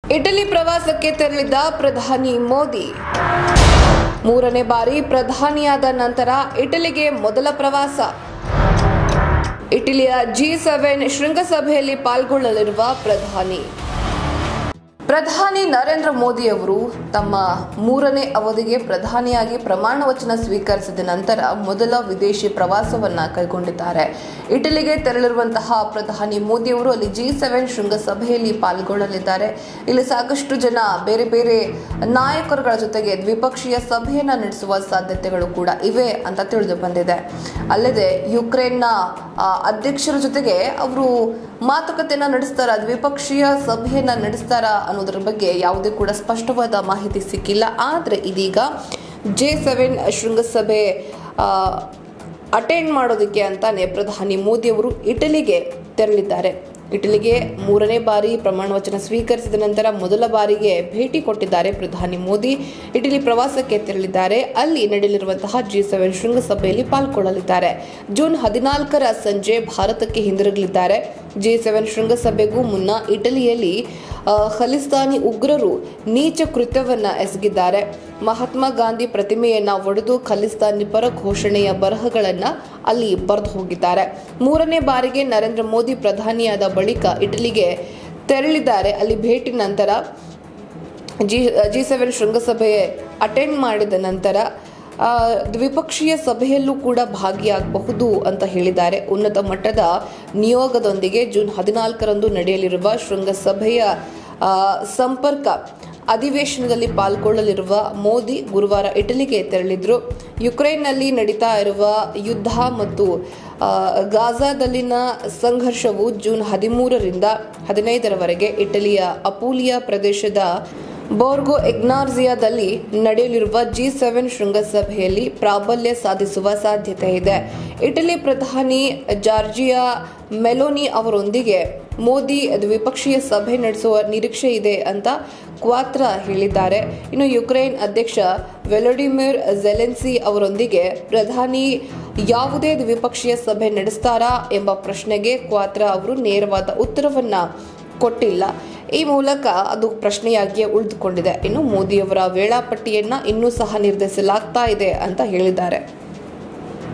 Italy ಪ್ರವಾಸಕ್ಕೆ ತೆರಳಿದ್ದ ಪ್ರಧಾನಿ ಮೋದಿ ಮೂರನೇ ಬಾರಿ ಪ್ರಧಾನಿಯಾದ ನಂತರ ಇಟಲಿಗೆ ಮೊದಲ ಪ್ರವಾಸ ಇಟಲಿಯ ಜಿ ಸೆವೆನ್ ಶೃಂಗಸಭೆಯಲ್ಲಿ ಪಾಲ್ಗೊಳ್ಳಲಿರುವ ಪ್ರಧಾನಿ ಪ್ರಧಾನಿ ನರೇಂದ್ರ ಮೋದಿ ಅವರು ತಮ್ಮ ಮೂರನೇ ಅವಧಿಗೆ ಪ್ರಧಾನಿಯಾಗಿ ಪ್ರಮಾಣ ವಚನ ಸ್ವೀಕರಿಸಿದ ನಂತರ ಮೊದಲ ವಿದೇಶಿ ಪ್ರವಾಸವನ್ನ ಕೈಗೊಂಡಿದ್ದಾರೆ ಇಟಲಿಗೆ ತೆರಳಿರುವಂತಹ ಪ್ರಧಾನಿ ಮೋದಿ ಅವರು ಅಲ್ಲಿ ಜಿ ಸೆವೆನ್ ಶೃಂಗಸಭೆಯಲ್ಲಿ ಪಾಲ್ಗೊಳ್ಳಲಿದ್ದಾರೆ ಇಲ್ಲಿ ಸಾಕಷ್ಟು ಜನ ಬೇರೆ ಬೇರೆ ನಾಯಕರುಗಳ ಜೊತೆಗೆ ದ್ವಿಪಕ್ಷೀಯ ಸಭೆಯನ್ನ ನಡೆಸುವ ಸಾಧ್ಯತೆಗಳು ಕೂಡ ಇವೆ ಅಂತ ತಿಳಿದು ಬಂದಿದೆ ಅಲ್ಲದೆ ಯುಕ್ರೇನ್ನ ಆ, ಅಧ್ಯಕ್ಷರ ಜೊತೆಗೆ ಅವರು ಮಾತುಕತೆಯನ್ನ ನಡೆಸ್ತಾರ ದ್ವಿಪಕ್ಷೀಯ ಸಭೆಯನ್ನ ನಡೆಸ್ತಾರ ಅನ್ನೋದ್ರ ಬಗ್ಗೆ ಯಾವುದೇ ಕೂಡ ಸ್ಪಷ್ಟವಾದ ಮಾಹಿತಿ ಸಿಕ್ಕಿಲ್ಲ ಆದರೆ ಇದೀಗ ಜೆ ಸೆವೆನ್ ಶೃಂಗಸಭೆ ಅಟೆಂಡ್ ಮಾಡೋದಕ್ಕೆ ಅಂತಾನೆ ಪ್ರಧಾನಿ ಮೋದಿ ಅವರು ಇಟಲಿಗೆ ತೆರಳಿದ್ದಾರೆ ಇಟಲಿಗೆ ಮೂರನೇ ಬಾರಿ ಪ್ರಮಾಣ ವಚನ ಸ್ವೀಕರಿಸಿದ ನಂತರ ಮೊದಲ ಬಾರಿಗೆ ಭೇಟಿ ಕೊಟ್ಟಿದ್ದಾರೆ ಪ್ರಧಾನಿ ಮೋದಿ ಇಟಲಿ ಪ್ರವಾಸಕ್ಕೆ ತೆರಳಿದ್ದಾರೆ ಅಲ್ಲಿ ನಡೆಯಲಿರುವಂತಹ ಜಿ ಸೆವೆನ್ ಶೃಂಗಸಭೆಯಲ್ಲಿ ಪಾಲ್ಗೊಳ್ಳಲಿದ್ದಾರೆ ಜೂನ್ ಹದಿನಾಲ್ಕರ ಸಂಜೆ ಭಾರತಕ್ಕೆ ಹಿಂದಿರುಗಲಿದ್ದಾರೆ ಜಿ ಸೆವೆನ್ ಶೃಂಗಸಭೆಗೂ ಮುನ್ನ ಇಟಲಿಯಲ್ಲಿ ಆ, ಖಲಿಸ್ತಾನಿ ಉಗ್ರರು ನೀಚ ಕೃತ್ಯವನ್ನ ಎಸಗಿದ್ದಾರೆ ಮಹಾತ್ಮ ಗಾಂಧಿ ಪ್ರತಿಮೆಯನ್ನ ಒಡೆದು ಖಲಿಸ್ತಾನಿ ಪರ ಘೋಷಣೆಯ ಬರಹಗಳನ್ನ ಅಲ್ಲಿ ಬರೆದು ಹೋಗಿದ್ದಾರೆ ಮೂರನೇ ಬಾರಿಗೆ ನರೇಂದ್ರ ಮೋದಿ ಪ್ರಧಾನಿಯಾದ ಬಳಿಕ ಇಟಲಿಗೆ ತೆರಳಿದ್ದಾರೆ ಅಲ್ಲಿ ಭೇಟಿ ನಂತರ ಜಿ ಜಿ ಸೆವೆನ್ ಶೃಂಗಸಭೆ ಅಟೆಂಡ್ ಮಾಡಿದ ನಂತರ ಆ, ದ್ವಿಪಕ್ಷೀಯ ಸಭೆಯಲ್ಲೂ ಕೂಡ ಭಾಗಿಯಾಗಬಹುದು ಅಂತ ಹೇಳಿದ್ದಾರೆ ಉನ್ನತ ಮಟ್ಟದ ನಿಯೋಗದೊಂದಿಗೆ ಜೂನ್ ಹದಿನಾಲ್ಕರಂದು ನಡೆಯಲಿರುವ ಶೃಂಗಸಭೆಯ ಆ, ಸಂಪರ್ಕ ಅಧಿವೇಶನದಲ್ಲಿ ಪಾಲ್ಗೊಳ್ಳಲಿರುವ ಮೋದಿ ಗುರುವಾರ ಇಟಲಿಗೆ ತೆರಳಿದ್ರು ಯುಕ್ರೇನ್ನಲ್ಲಿ ನಡೀತಾ ಇರುವ ಯುದ್ಧ ಮತ್ತು ಆ, ಗಾಜಾದಲ್ಲಿನ ಸಂಘರ್ಷವು ಜೂನ್ ಹದಿಮೂರರಿಂದ ಹದಿನೈದರವರೆಗೆ ಇಟಲಿಯ ಅಪೂಲಿಯಾ ಪ್ರದೇಶದ ಬೋರ್ಗೋ ಎಗ್ನಾರ್ಜಿಯಾದಲ್ಲಿ ನಡೆಯಲಿರುವ ಜಿ ಸೆವೆನ್ ಶೃಂಗಸಭೆಯಲ್ಲಿ ಪ್ರಾಬಲ್ಯ ಸಾಧಿಸುವ ಸಾಧ್ಯತೆ ಇದೆ ಇಟಲಿ ಪ್ರಧಾನಿ ಜಾರ್ಜಿಯಾ ಮೆಲೋನಿ ಅವರೊಂದಿಗೆ ಮೋದಿ ದ್ವಿಪಕ್ಷೀಯ ಸಭೆ ನಡೆಸುವ ನಿರೀಕ್ಷೆ ಇದೆ ಅಂತ ಕ್ವಾತ್ರ ಹೇಳಿದ್ದಾರೆ ಇನ್ನು ಯುಕ್ರೇನ್ ಅಧ್ಯಕ್ಷ ವೆಲೋಡಿಮಿರ್ ಜೆಲೆನ್ಸಿ ಅವರೊಂದಿಗೆ ಪ್ರಧಾನಿ ಯಾವುದೇ ದ್ವಿಪಕ್ಷೀಯ ಸಭೆ ನಡೆಸ್ತಾರಾ ಎಂಬ ಪ್ರಶ್ನೆಗೆ ಕ್ವಾತ್ರ ಅವರು ನೇರವಾದ ಉತ್ತರವನ್ನ ಕೊಟ್ಟಿಲ್ಲ ಈ ಮೂಲಕ ಅದು ಪ್ರಶ್ನೆಯಾಗಿಯೇ ಉಳಿದುಕೊಂಡಿದೆ ಇನ್ನು ಮೋದಿಯವರ ವೇಳಾಪಟ್ಟಿಯನ್ನ ಇನ್ನೂ ಸಹ ನಿರ್ಧರಿಸಲಾಗ್ತಾ ಇದೆ ಅಂತ ಹೇಳಿದ್ದಾರೆ